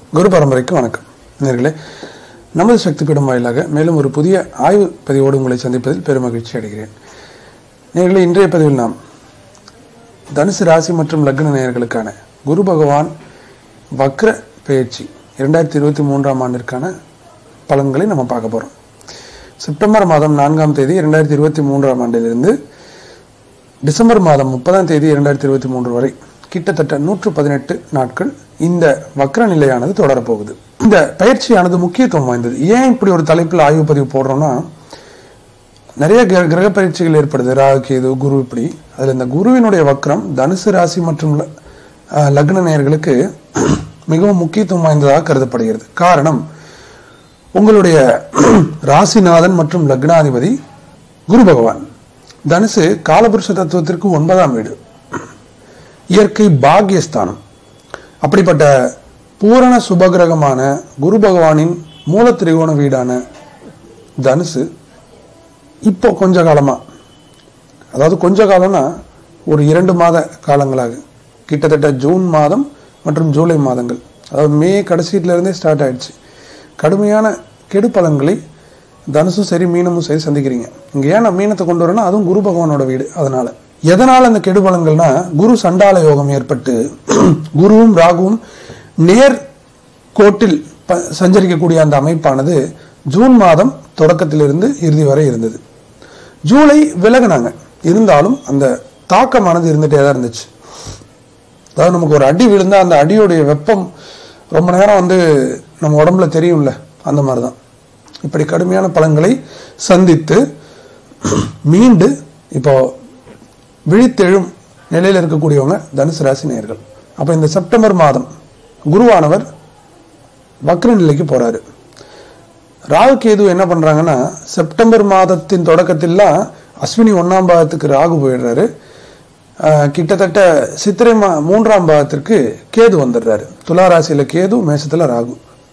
குரு பரம்பரைக்கு வணக்கம் நேர்களே நமது சக்தி பீடம் வாயிலாக மேலும் ஒரு புதிய ஆய்வு பதிவோடு உங்களை சந்திப்பதில் பெருமகிழ்ச்சி அடைகிறேன் நேர்களே இன்றைய பதிவில் நாம் தனுசு ராசி மற்றும் லக்ன நேயர்களுக்கான குரு பகவான் வக்ர பெயர்ச்சி இரண்டாயிரத்தி இருபத்தி மூன்றாம் ஆண்டிற்கான பலன்களை நம்ம பார்க்க போகிறோம் செப்டம்பர் மாதம் நான்காம் தேதி இரண்டாயிரத்தி இருபத்தி மூன்றாம் ஆண்டிலிருந்து டிசம்பர் மாதம் முப்பதாம் தேதி இரண்டாயிரத்தி இருபத்தி மூன்று வரை கிட்டத்தட்ட நூற்று பதினெட்டு நாட்கள் இந்த வக்ர நிலையானது தொடரப்போகுது இந்த பயிற்சியானது முக்கியத்துவம் வாய்ந்தது ஏன் இப்படி ஒரு தலைப்பில் ஆய்வு பதிவு போடுறோம்னா நிறைய கிர கிரக பயிற்சிகள் ஏற்படுது ராகு கேது குரு இப்படி அதில் இந்த குருவினுடைய வக்ரம் தனுசு ராசி மற்றும் ல- அஹ், லக்ன நேயர்களுக்கு மிகவும் முக்கியத்துவம் வாய்ந்ததாக கருதப்படுகிறது காரணம் உங்களுடைய ராசிநாதன் மற்றும் லக்னாதிபதி குரு பகவான் தனுசு காலபுருஷ தத்துவத்திற்கு ஒன்பதாம் வீடு இயற்கை பாக்யஸ்தானம் அப்படிப்பட்ட பூரண சுபகிரகமான குரு பகவானின் மூல திரிகோண வீடான தனுசு இப்போ கொஞ்ச காலமா அதாவது கொஞ்ச காலம்னா ஒரு இரண்டு மாத காலங்களாக கிட்டத்தட்ட ஜூன் மாதம் மற்றும் ஜூலை மாதங்கள் அதாவது மே கடைசியில இருந்தே ஸ்டார்ட் ஆயிடுச்சு கடுமையான கெடு பலன்களை தனுசும் சரி மீனமும் சரி சந்திக்கிறீங்க இங்க ஏன் நான் மீனத்தை கொண்டு வரேன்னா அதுவும் குரு பகவானோட வீடு அதனால எதனால அந்த கெடு பலன்கள்னா குரு சண்டால யோகம் ஏற்பட்டு குருவும் ராகுவும் நேர் கோட்டில் ப- சஞ்சரிக்கக்கூடிய அந்த அமைப்பானது ஜூன் மாதம் தொடக்கத்திலிருந்து இறுதி வரை இருந்தது ஜூலை விலகுனாங்க இருந்தாலும் அந்த தாக்கமானது இருந்துட்டே தான் இருந்துச்சு அதாவது நமக்கு ஒரு அடி விழுந்தா அந்த அடியோடைய வெப்பம் ரொம்ப நேரம் வந்து நம்ம உடம்புல தெரியும்ல அந்த மாதிரி தான் இப்படி கடுமையான பலன்களை சந்தித்து மீண்டு இப்போ விழித்தெழும் நிலையில் இருக்கக்கூடியவங்க தனுசு ராசி நேயர்கள் அப்போ இந்த செப்டம்பர் மாதம் குருவானவர் வக்ர நிலைக்கு போறாரு ராகு கேது என்ன பண்றாங்கன்னா செப்டம்பர் மாதத்தின் தொடக்கத்திலாம் அஸ்வினி ஒன்னாம் பாகத்துக்கு ராகு போயிடுறாரு ஆஹ் கிட்டத்தட்ட சித்திரை மா மூன்றாம் பாகத்திற்கு கேது வந்துடுறாரு துலா ராசியில கேது மேசத்துல ராகு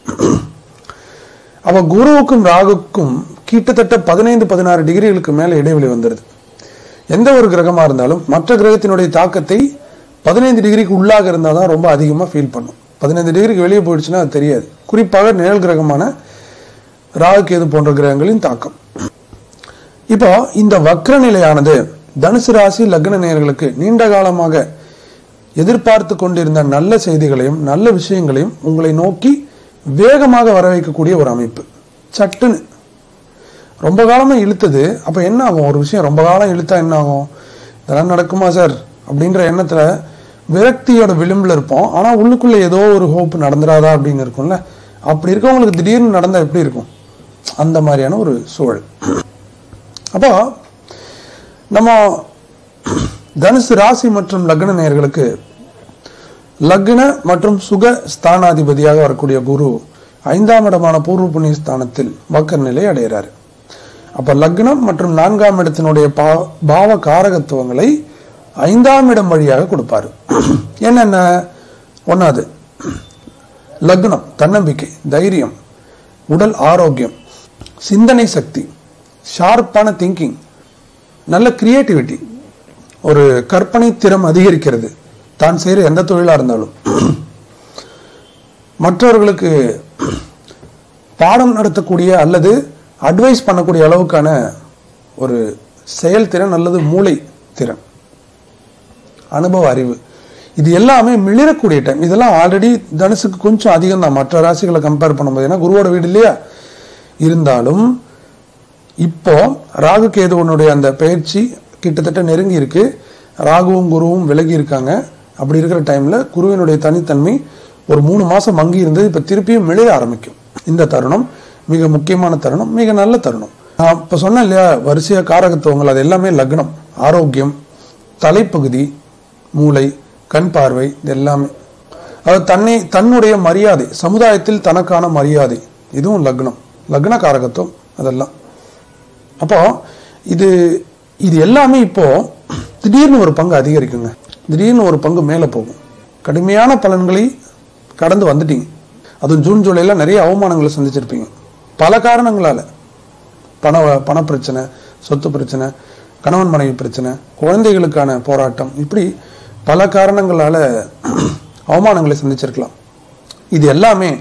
அவ குருவுக்கும் ராகுக்கும் கிட்டத்தட்ட பதினைந்து பதினாறு டிகிரிகளுக்கு மேல இடைவெளி வந்துடுது எந்த ஒரு கிரகமா இருந்தாலும் மற்ற கிரகத்தினுடைய தாக்கத்தை பதினைந்து டிகிரிக்கு உள்ளாக இருந்தால் தான் ரொம்ப அதிகமாக ஃபீல் பண்ணும் பதினைந்து டிகிரிக்கு வெளியே போயிடுச்சுன்னா அது தெரியாது குறிப்பாக நிழல் கிரகமான ராகு கேது போன்ற கிரகங்களின் தாக்கம் இப்போ இந்த வக்ர நிலையானது தனுசு ராசி லக்ன நேயர்களுக்கு நீண்ட காலமாக எதிர்பார்த்து கொண்டிருந்த நல்ல செய்திகளையும் நல்ல விஷயங்களையும் உங்களை நோக்கி வேகமாக வர வைக்கக்கூடிய ஒரு அமைப்பு சட்டுன்னு ரொம்ப காலமா இழுத்தது அப்ப என்ன ஆகும் ஒரு விஷயம் ரொம்ப காலம் இழுத்தா என்ன ஆகும் இதெல்லாம் நடக்குமா சார் அப்படின்ற எண்ணத்துல விரக்தியோட விளிம்புல இருப்போம் ஆனா உள்ளுக்குள்ள ஏதோ ஒரு ஹோப் நடந்துராதா அப்படின்னு இருக்கும்ல அப்படி இருக்கவங்களுக்கு திடீர்னு நடந்தா எப்படி இருக்கும் அந்த மாதிரியான ஒரு சூழல் அப்போ நம்ம தனுசு ராசி மற்றும் லக்ன நேயர்களுக்கு லக்ன மற்றும் சுக ஸ்தானாதிபதியாக வரக்கூடிய குரு ஐந்தாம் இடமான பூர்வ புண்ணிய ஸ்தானத்தில் வக்கர நிலை அடைகிறாரு அப்ப லக்னம் மற்றும் நான்காம் இடத்தினுடைய பா- பாவ காரகத்துவங்களை ஐந்தாம் இடம் வழியாக கொடுப்பாரு என்னென்ன ஒன்னாவது லக்னம் தன்னம்பிக்கை தைரியம் உடல் ஆரோக்கியம் சிந்தனை சக்தி ஷார்ப்பான திங்கிங் நல்ல கிரியேட்டிவிட்டி ஒரு கற்பனை திறம் அதிகரிக்கிறது தான் செய்கிற எந்த தொழிலாக இருந்தாலும் மற்றவர்களுக்கு பாடம் நடத்தக்கூடிய அல்லது அட்வைஸ் பண்ணக்கூடிய அளவுக்கான ஒரு செயல்திறன் அல்லது மூளை திறன் அனுபவ அறிவு இது எல்லாமே மிளிரக்கூடிய டைம் இதெல்லாம் ஆல்ரெடி தனுசுக்கு கொஞ்சம் அதிகம் தான் மற்ற ராசிகளை கம்பேர் பண்ணும்போது ஏன்னா குருவோட வீடு இல்லையா இருந்தாலும் இப்போ ராகு கேதுவனுடைய அந்த பயிற்சி கிட்டத்தட்ட நெருங்கி இருக்கு ராகுவும் குருவும் விலகி இருக்காங்க அப்படி இருக்கிற டைம்ல குருவினுடைய தனித்தன்மை ஒரு மூணு மாசம் மங்கி இருந்தது இப்ப திருப்பியும் மிளிர ஆரம்பிக்கும் இந்த தருணம் மிக முக்கியமான தருணம் மிக நல்ல தருணம் நான் இப்ப சொன்னேன் இல்லையா வரிசையா காரகத்துவங்கள் அது எல்லாமே லக்னம் ஆரோக்கியம் தலைப்பகுதி மூளை கண் பார்வை இது எல்லாமே அதாவது தன்னை தன்னுடைய மரியாதை சமுதாயத்தில் தனக்கான மரியாதை இதுவும் லக்னம் லக்ன காரகத்துவம் அதெல்லாம் அப்போ இது இது எல்லாமே இப்போ திடீர்னு ஒரு பங்கு அதிகரிக்குங்க திடீர்னு ஒரு பங்கு மேலே போகும் கடுமையான பலன்களை கடந்து வந்துட்டீங்க அதுவும் ஜூன் ஜூலைல நிறைய அவமானங்களை சந்திச்சிருப்பீங்க பல காரணங்களால பண பண பிரச்சனை சொத்து பிரச்சனை கணவன் மனைவி பிரச்சனை குழந்தைகளுக்கான போராட்டம் இப்படி பல காரணங்களால அவமானங்களை சந்திச்சிருக்கலாம் இது எல்லாமே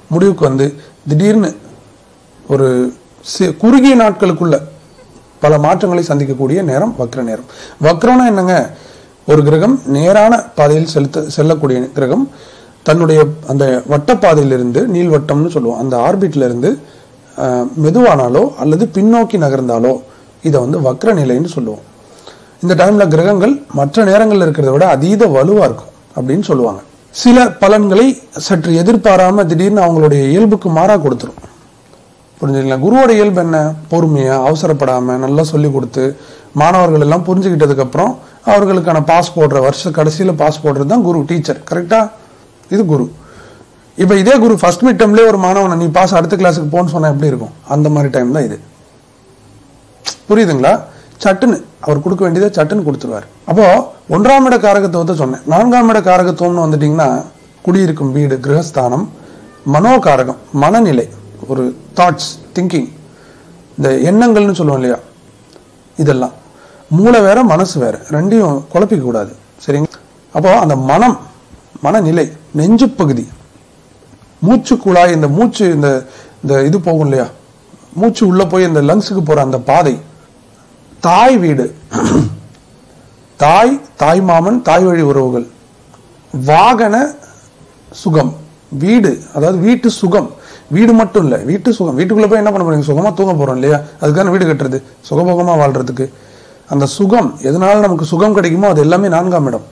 முடிவுக்கு வந்து திடீர்னு ஒரு சி- குறுகிய நாட்களுக்குள்ள பல மாற்றங்களை சந்திக்கக்கூடிய நேரம் வக்ர நேரம் வக்ரம்னா என்னங்க ஒரு கிரகம் நேரான பாதையில் செலுத்த செல்லக்கூடிய கிரகம் தன்னுடைய அந்த வட்டப்பாதையிலிருந்து நீள்வட்டம்னு சொல்லுவோம் அந்த ஆர்பிட்ல இருந்து ஆஹ், மெதுவானாலோ அல்லது பின்னோக்கி நகர்ந்தாலோ இதை வந்து வக்ர நிலைன்னு சொல்லுவோம் இந்த டைம்ல கிரகங்கள் மற்ற நேரங்கள்ல இருக்கிறத விட அதீத வலுவா இருக்கும் அப்படின்னு சொல்லுவாங்க சில பலன்களை சற்று எதிர்பாராம திடீர்னு அவங்களுடைய இயல்புக்கு மாறா கொடுத்துரும் புரிஞ்சுங்களா குருவோட இயல்பு என்ன பொறுமையா அவசரப்படாம நல்லா சொல்லி கொடுத்து மாணவர்கள் எல்லாம் புரிஞ்சுக்கிட்டதுக்கு அப்புறம் அவர்களுக்கான பாஸ் போடுற வருஷ கடைசியில பாஸ் போடுறது தான் குரு டீச்சர் கரெக்டா இது குரு இப்ப இதே குரு ஃபர்ஸ்ட் மிட் டேர்ம்லேயே ஒரு மாணவனை நீ பாஸ் அடுத்த கிளாஸுக்கு போன்னு சொன்னா எப்படி இருக்கும் அந்த மாதிரி டைம் தான் இது புரியுதுங்களா சட்டுன்னு அவர் கொடுக்க வேண்டியதை சட்டுன்னு கொடுத்துருவார் அப்போ ஒன்றாம் இட காரகத்துவத்தை சொன்னேன் நான்காம் இட காரகத்துவம்னு வந்துட்டீங்கன்னா குடியிருக்கும் வீடு கிரகஸ்தானம் மனோகாரகம் மனநிலை ஒரு தாட்ஸ் திங்கிங் இந்த எண்ணங்கள்னு சொல்லுவோம் இல்லையா இதெல்லாம் மூளை வேற மனசு வேற ரெண்டையும் குழப்பிக்க கூடாது சரிங்க அப்போ அந்த மனம் மனநிலை நெஞ்சு பகுதி மூச்சு குழாய் இந்த மூச்சு இந்த இந்த இது போகும் இல்லையா மூச்சு உள்ள போய் இந்த லங்ஸுக்கு போற அந்த பாதை தாய் வீடு தாய் தாய் மாமன் தாய் வழி உறவுகள் வாகன சுகம் வீடு அதாவது வீட்டு சுகம் வீடு மட்டும் இல்ல வீட்டு சுகம் வீட்டுக்குள்ள போய் என்ன பண்ண போறீங்க சுகமா தூங்க போறோம் இல்லையா அதுக்கான வீடு கட்டுறது சுகபோகமா வாழ்றதுக்கு அந்த சுகம் எதனால நமக்கு சுகம் கிடைக்குமோ அது எல்லாமே நான்காம் இடம்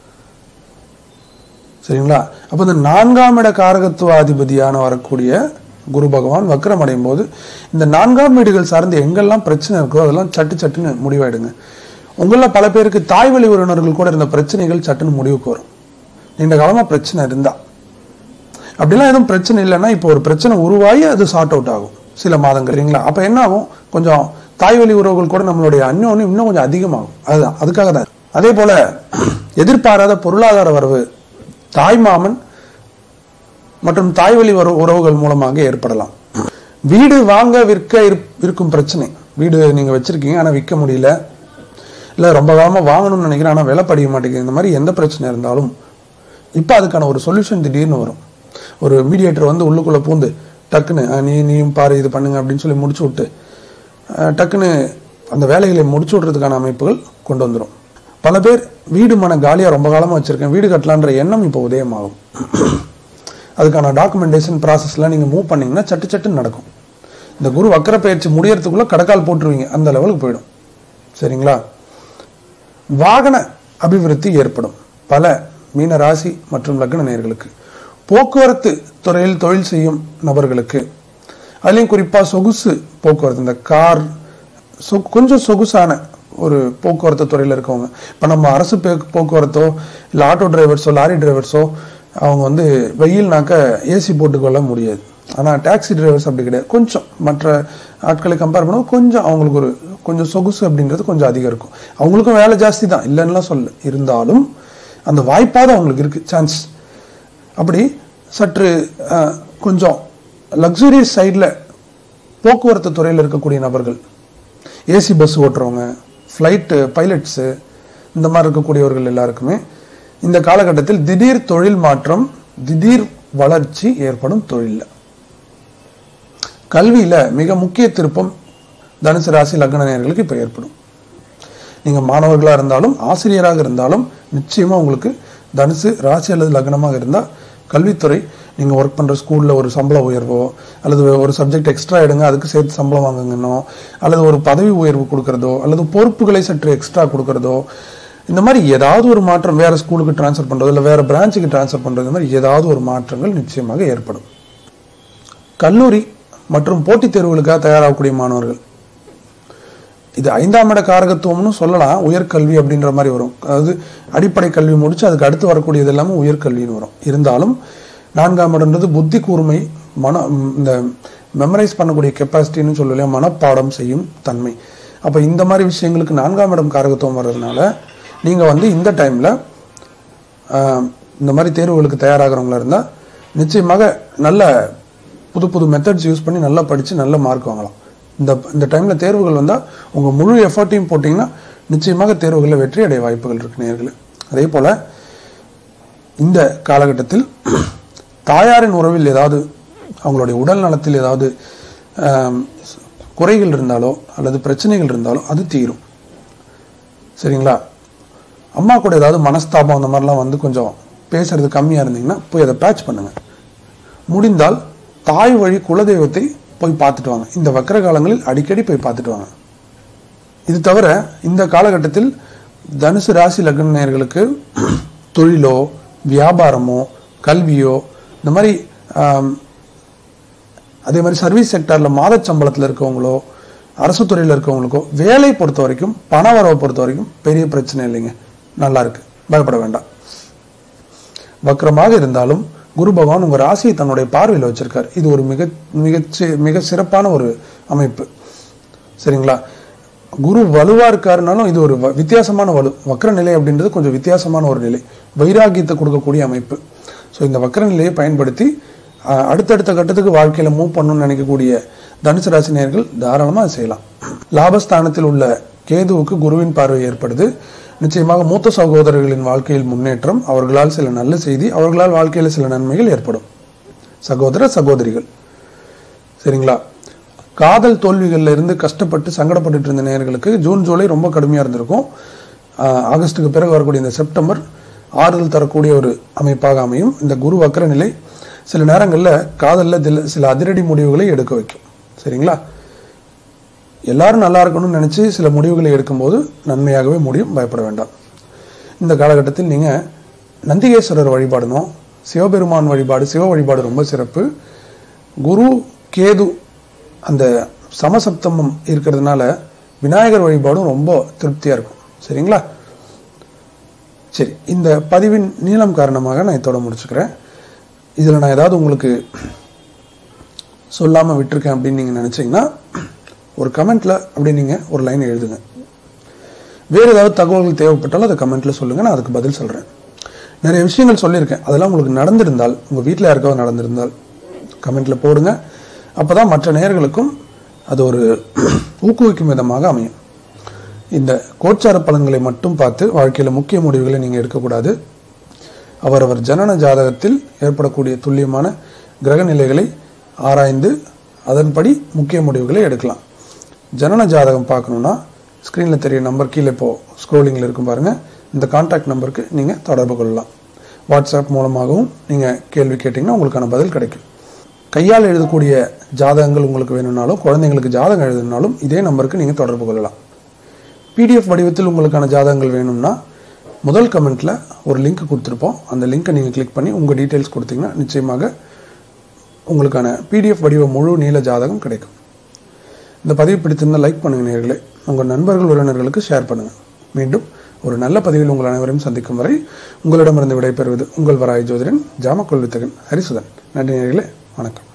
சரிங்களா அப்ப இந்த நான்காம் இட காரகத்துவாதிபதியான வரக்கூடிய குரு பகவான் வக்ரம் அடையும் போது இந்த நான்காம் வீடுகள் சார்ந்து எங்கெல்லாம் பிரச்சனை இருக்கோ அதெல்லாம் சட்டு சட்டுன்னு முடிவாயிடுங்க உங்கள பல பேருக்கு தாய் வழி உறவினர்கள் கூட இருந்த பிரச்சனைகள் சட்டுன்னு முடிவுக்கு வரும் நீண்ட காலமா பிரச்சனை இருந்தா அப்படிலாம் எதுவும் பிரச்சனை இல்லைன்னா இப்போ ஒரு பிரச்சனை உருவாகி அது சார்ட் அவுட் ஆகும் சில மாதங்கள் சரிங்களா அப்ப என்ன ஆகும் கொஞ்சம் தாய் வழி உறவுகள் கூட நம்மளுடைய அந்யோன்யம் இன்னும் கொஞ்சம் அதிகமாகும் அதுதான் அதுக்காக தான் அதே போல எதிர்பாராத பொருளாதார வரவு தாய் மாமன் மற்றும் தாய் வழி உறவு- உறவுகள் மூலமாக ஏற்படலாம் வீடு வாங்க விற்க இருப்- இருக்கும் பிரச்சனை வீடு நீங்க வச்சிருக்கீங்க ஆனா விற்க முடியல இல்ல ரொம்ப காலமா வாங்கணும்னு நினைக்கிறேன் ஆனா விலை படிக்க மாட்டேங்குது இந்த மாதிரி எந்த பிரச்சனை இருந்தாலும் இப்போ அதுக்கான ஒரு சொல்யூஷன் திடீர்னு வரும் ஒரு மீடியேட்டர் வந்து உள்ளுக்குள்ள பூந்து டக்குன்னு "அஹ், நீ நீயும் பாரு இது பண்ணுங்க அப்படின்னு சொல்லி முடிச்சு விட்டு அஹ், டக்குன்னு அந்த வேலைகளை முடிச்சு விடுறதுக்கான அமைப்புகள் கொண்டு வந்துடும் பல பேர் வீடு மன காலியா ரொம்ப காலமா வச்சிருக்கேன் வீடு கட்டலான்ற எண்ணம் இப்போ உதயமாகும் அதுக்கான டாக்குமெண்டேஷன் ப்ராசஸ்லாம் நீங்க மூவ் பண்ணீங்கன்னா சட்டு சட்டுன்னு நடக்கும் இந்த குரு வக்கர பயிற்சி முடியறதுக்குள்ள கடக்கால் போட்டுருவீங்க அந்த லெவலுக்கு போயிடும் சரிங்களா வாகன அபிவிருத்தி ஏற்படும் பல மீன ராசி மற்றும் லக்ன நேயர்களுக்கு போக்குவரத்து துறையில் தொழில் செய்யும் நபர்களுக்கு அதுலயும் குறிப்பா சொகுசு போக்குவரத்து இந்த கார் சொ- கொஞ்சம் சொகுசான ஒரு போக்குவரத்து துறையில் இருக்கவங்க இப்போ நம்ம அரசு பே- போக்குவரத்தோ இல்லை ஆட்டோ டிரைவர்ஸோ லாரி டிரைவர்ஸோ அவங்க வந்து வெயில்னாக்க ஏசி போட்டுக்கொள்ள முடியாது ஆனால் டாக்ஸி டிரைவர்ஸ் அப்படி கிடையாது கொஞ்சம் மற்ற ஆட்களை கம்பேர் பண்ணும்போது கொஞ்சம் அவங்களுக்கு ஒரு கொஞ்சம் சொகுசு அப்படின்றது கொஞ்சம் அதிகம் இருக்கும் அவங்களுக்கும் வேலை ஜாஸ்தி தான் இல்லைன்னுலாம் சொல்ல இருந்தாலும் அந்த வாய்ப்பாவது அவங்களுக்கு இருக்கு சான்ஸ் அப்படி சற்று அஹ், கொஞ்சம் லக்ஸுரியஸ் சைடில் போக்குவரத்து துறையில் இருக்கக்கூடிய நபர்கள் ஏசி பஸ் ஓட்டுறவங்க ஃப்ளைட்டு பைலட்ஸு இந்த மாதிரி இருக்கக்கூடியவர்கள் எல்லாருக்குமே இந்த காலகட்டத்தில் திடீர் தொழில் மாற்றம் திடீர் வளர்ச்சி ஏற்படும் தொழிலில் கல்வியில மிக முக்கிய திருப்பம் தனுசு ராசி லக்ன நேயர்களுக்கு இப்போ ஏற்படும் நீங்க மாணவர்களா இருந்தாலும் ஆசிரியராக இருந்தாலும் நிச்சயமா உங்களுக்கு தனுசு ராசி அல்லது லக்னமாக இருந்தா கல்வித்துறை நீங்க ஒர்க் பண்ற ஸ்கூல்ல ஒரு சம்பள உயர்வோ அல்லது ஒரு சப்ஜெக்ட் எக்ஸ்ட்ரா எடுங்க அதுக்கு சேர்த்து சம்பளம் வாங்குங்கன்னோ அல்லது ஒரு பதவி உயர்வு கொடுக்கறதோ அல்லது பொறுப்புகளை சற்று எக்ஸ்ட்ரா கொடுக்கறதோ இந்த மாதிரி ஏதாவது ஒரு மாற்றம் வேற ஸ்கூலுக்கு ட்ரான்ஸ்ஃபர் பண்றதோ இல்லை வேற பிரான்ச்சுக்கு ட்ரான்ஸ்ஃபர் பண்றது இந்த மாதிரி ஏதாவது ஒரு மாற்றங்கள் நிச்சயமாக ஏற்படும் கல்லூரி மற்றும் போட்டித் தேர்வுகளுக்காக தயாராகக்கூடிய மாணவர்கள் இது ஐந்தாம் இட காரகத்துவம்னு சொல்லலாம் உயர்கல்வி அப்படின்ற மாதிரி வரும் அதாவது அடிப்படை கல்வி முடிச்சு அதுக்கு அடுத்து வரக்கூடியது எல்லாமே உயர்கல்வின்னு வரும் இருந்தாலும் நான்காம் இடம்ன்றது புத்தி கூர்மை மன ம், இந்த மெமரைஸ் பண்ணக்கூடிய கெப்பாசிட்டின்னு சொல்லலையா மனப்பாடம் செய்யும் தன்மை அப்போ இந்த மாதிரி விஷயங்களுக்கு நான்காம் இடம் காரகத்துவம் வர்றதுனால நீங்கள் வந்து இந்த டைமில் இந்த மாதிரி தேர்வுகளுக்கு தயாராகிறவங்களா இருந்தால் நிச்சயமாக நல்ல புது புது மெத்தட்ஸ் யூஸ் பண்ணி நல்லா படித்து நல்ல மார்க் வாங்கலாம் இந்த இந்த டைமில் தேர்வுகள் வந்தால் உங்கள் முழு எஃபர்ட்டையும் போட்டிங்கன்னா நிச்சயமாக தேர்வுகளில் வெற்றி அடைய வாய்ப்புகள் இருக்கு நேர்களே அதே போல் இந்த காலகட்டத்தில் தாயாரின் உறவில் ஏதாவது அவங்களுடைய உடல் நலத்தில் ஏதாவது ஆம், குறைகள் இருந்தாலோ அல்லது பிரச்சனைகள் இருந்தாலோ அது தீரும் சரிங்களா அம்மா கூட ஏதாவது மனஸ்தாபம் அந்த மாதிரிலாம் வந்து கொஞ்சம் பேசுறது கம்மியாக இருந்தீங்கன்னா போய் அதை பேட்ச் பண்ணுங்க முடிந்தால் தாய் வழி குலதெய்வத்தை போய் பார்த்துட்டு வாங்க இந்த வக்கர காலங்களில் அடிக்கடி போய் பார்த்துட்டு வாங்க இது தவிர இந்த காலகட்டத்தில் தனுசு ராசி லக்ன நேயர்களுக்கு தொழிலோ வியாபாரமோ கல்வியோ இந்த மாதிரி ஆம், அதே மாதிரி சர்வீஸ் செக்டாரில் மாதச் சம்பளத்தில் இருக்கவங்களோ அரசு துறையில் இருக்கவங்களுக்கோ வேலை பொறுத்த வரைக்கும் பண வரவை பொறுத்த வரைக்கும் பெரிய பிரச்சனை இல்லைங்க நல்லா இருக்கு பயப்பட வேண்டாம் வக்ரமாக இருந்தாலும் குரு பகவான் உங்க ராசியை தன்னுடைய பார்வையில் வச்சிருக்கார் இது ஒரு மிக மிக மிக சிறப்பான ஒரு அமைப்பு சரிங்களா குரு வலுவா இருக்காருனாலும் இது ஒரு வ- வித்தியாசமான வலு வக்ர நிலை அப்படின்றது கொஞ்சம் வித்தியாசமான ஒரு நிலை வைராகியத்தை கொடுக்கக்கூடிய அமைப்பு ஸோ இந்த வக்ர நிலையை பயன்படுத்தி அஹ், அடுத்தடுத்த கட்டத்துக்கு வாழ்க்கையில மூவ் பண்ணணும்னு நினைக்கக்கூடிய தனுசு ராசி நேயர்கள் தாராளமா அதை செய்யலாம் லாபஸ்தானத்தில் உள்ள கேதுவுக்கு குருவின் பார்வை ஏற்படுது நிச்சயமாக மூத்த சகோதரர்களின் வாழ்க்கையில் முன்னேற்றம் அவர்களால் சில நல்ல செய்தி அவர்களால் வாழ்க்கையில் சில நன்மைகள் ஏற்படும் சகோதர சகோதரிகள் சரிங்களா காதல் தோல்விகள்ல இருந்து கஷ்டப்பட்டு சங்கடப்பட்டுட்டு இருந்த நேயர்களுக்கு ஜூன் ஜூலை ரொம்ப கடுமையா இருந்திருக்கும் ஆஹ் ஆகஸ்டுக்கு பிறகு வரக்கூடிய இந்த செப்டம்பர் ஆறுதல் தரக்கூடிய ஒரு அமைப்பாக அமையும் இந்த குரு வக்கர நிலை சில நேரங்களில் காதலில் தில சில அதிரடி முடிவுகளை எடுக்க வைக்கும் சரிங்களா எல்லாரும் நல்லா இருக்கணும்னு நினைச்சு சில முடிவுகளை எடுக்கும்போது நன்மையாகவே முடியும் பயப்பட வேண்டாம் இந்த காலகட்டத்தில் நீங்க நந்திகேஸ்வரர் வழிபாடணும் சிவபெருமான் வழிபாடு சிவ வழிபாடு ரொம்ப சிறப்பு குரு கேது அந்த சமசப்தமம் இருக்கிறதுனால விநாயகர் வழிபாடும் ரொம்ப திருப்தியா இருக்கும் சரிங்களா சரி இந்த பதிவின் நீளம் காரணமாக நான் இதோட முடிச்சுக்கிறேன் இதில் நான் ஏதாவது உங்களுக்கு சொல்லாமல் விட்டிருக்கேன் அப்படின்னு நீங்கள் நினச்சிங்கன்னா ஒரு கமெண்ட்டில் அப்படி நீங்கள் ஒரு லைன் எழுதுங்க வேறு ஏதாவது தகவல்கள் தேவைப்பட்டாலும் அதை கமெண்ட்டில் சொல்லுங்கள் நான் அதுக்கு பதில் சொல்கிறேன் நிறைய விஷயங்கள் சொல்லியிருக்கேன் அதெல்லாம் உங்களுக்கு நடந்திருந்தால் உங்கள் வீட்டில் யாருக்காவது நடந்திருந்தால் கமெண்ட்டில் போடுங்க அப்போ தான் மற்ற நேயர்களுக்கும் அது ஒரு ஊக்குவிக்கும் விதமாக அமையும் இந்த கோச்சார பலன்களை மட்டும் பார்த்து வாழ்க்கையில் முக்கிய முடிவுகளை நீங்கள் எடுக்கக்கூடாது அவரவர் ஜனன ஜாதகத்தில் ஏற்படக்கூடிய துல்லியமான கிரக நிலைகளை ஆராய்ந்து அதன்படி முக்கிய முடிவுகளை எடுக்கலாம் ஜனன ஜாதகம் பார்க்கணுன்னா ஸ்க்ரீனில் தெரிய நம்பர் கீழே இப்போ ஸ்க்ரோலிங்கில் இருக்கும் பாருங்கள் இந்த கான்டாக்ட் நம்பருக்கு நீங்கள் தொடர்பு கொள்ளலாம் வாட்ஸ்அப் மூலமாகவும் நீங்கள் கேள்வி கேட்டிங்கன்னா உங்களுக்கான பதில் கிடைக்கும் கையால் எழுதக்கூடிய ஜாதகங்கள் உங்களுக்கு வேணும்னாலும் குழந்தைங்களுக்கு ஜாதகம் எழுதணும்னாலும் இதே நம்பருக்கு நீங்கள் தொடர்பு கொள்ளலாம் பிடிஎஃப் வடிவத்தில் உங்களுக்கான ஜாதகங்கள் வேணும்னா முதல் கமெண்ட்டில் ஒரு லிங்க் கொடுத்துருப்போம் அந்த லிங்க்கை நீங்கள் கிளிக் பண்ணி உங்கள் டீட்டெயில்ஸ் கொடுத்தீங்கன்னா நிச்சயமாக உங்களுக்கான பிடிஎஃப் வடிவ முழு நீள ஜாதகம் கிடைக்கும் இந்த பதிவு பிடித்திருந்தால் லைக் பண்ணுங்க நேர்களே உங்கள் நண்பர்கள் உறவினர்களுக்கு ஷேர் பண்ணுங்கள் மீண்டும் ஒரு நல்ல பதிவில் உங்கள் அனைவரையும் சந்திக்கும் வரை உங்களிடமிருந்து விடைபெறுவது உங்கள் வராய் ஜோதிடன் ஜாமக்கொள் வித்தகன் ஹரிசுதன் நன்றி நேர்களே வணக்கம்